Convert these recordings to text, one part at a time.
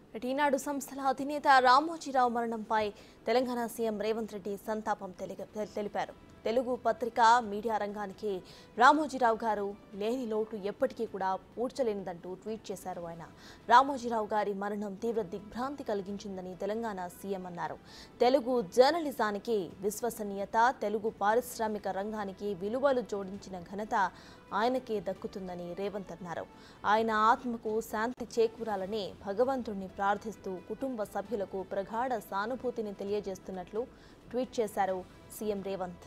ఈనాడు సంస్థల అధినేత రామోజీరావు మరణంపై తెలంగాణ సీఎం రేవంత్ రెడ్డి సంతాపం తెలిగ- తె- తెలిపారు తెలుగు పత్రిక మీడియా రంగానికి రామోజీరావు గారు లేని లోటు ఎప్పటికీ కూడా పూడ్చలేనిదంటూ ట్వీట్ చేశారు ఆయన రామోజీరావు గారి మరణం తీవ్ర దిగ్భ్రాంతి కలిగించిందని తెలంగాణ సీఎం అన్నారు తెలుగు జర్నలిజానికి విశ్వసనీయత తెలుగు పారిశ్రామిక రంగానికి విలువలు జోడించిన ఘనత ఆయనకే దక్కుతుందని రేవంత్ అన్నారు ఆయన ఆత్మకు శాంతి చేకూరాలని భగవంతుణ్ణి ప్రార్థిస్తూ కుటుంబ సభ్యులకు ప్రగాఢ సానుభూతిని తెలియజేస్తున్నట్లు ట్వీట్ చేశారు సీఎం రేవంత్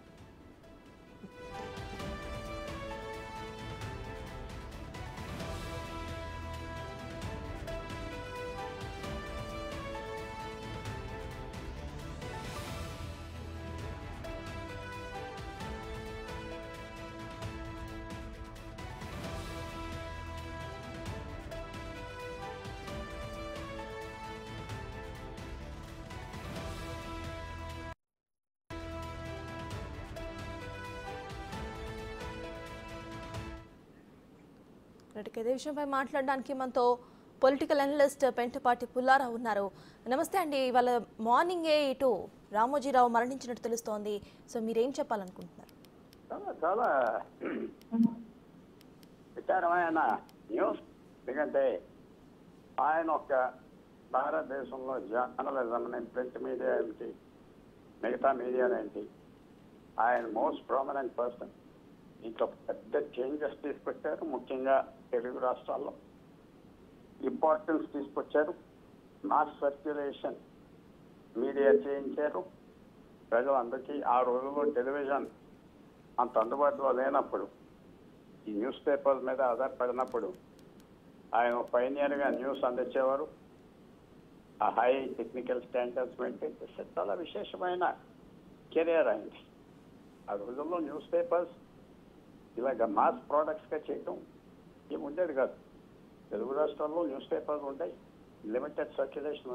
ఇప్పటికే ఇదే విషయంపై మాట్లాడడానికి మనతో పొలిటికల్ అనలిస్ట్ పెంటపాటి పుల్లారావు ఉన్నారు నమస్తే అండి ఇవాళ మార్నింగే ఇటు రామోజీరావు మరణించినట్టు తెలుస్తోంది సో మీరేం చెప్పాలనుకుంటున్నారు చాలా చాలా విచారమైన న్యూస్ ఎందుకంటే ఆయన ఒక భారతదేశంలో జర్నలిజం ప్రింట్ మీడియా ఏంటి మిగతా మీడియా ఏంటి ఆయన మోస్ట్ ప్రామినెంట్ పర్సన్ ఇంట్లో పెద్ద చేంజెస్ తీసుకొచ్చారు ముఖ్యంగా తెలుగు రాష్ట్రాల్లో ఇంపార్టెన్స్ తీసుకొచ్చారు మాస్ సర్క్యులేషన్ మీడియా చేయించారు ప్రజలందరికీ ఆ రోజుల్లో టెలివిజన్ అంత అందుబాటులో లేనప్పుడు ఈ న్యూస్ పేపర్స్ మీద ఆధారపడినప్పుడు ఆయన పైనియర్గా న్యూస్ అందించేవారు ఆ హై టెక్నికల్ స్టాండర్డ్స్ మెయింటైన్ చేస్తే చాలా విశేషమైన కెరియర్ అయింది ఆ రోజుల్లో న్యూస్ పేపర్స్ ఇలాగ మాస్ ప్రోడక్ట్స్గా చేయటం ఏం ఉండేది కాదు తెలుగు రాష్ట్రాల్లో న్యూస్ పేపర్స్ ఉంటాయి లిమిటెడ్ సర్క్యులేషన్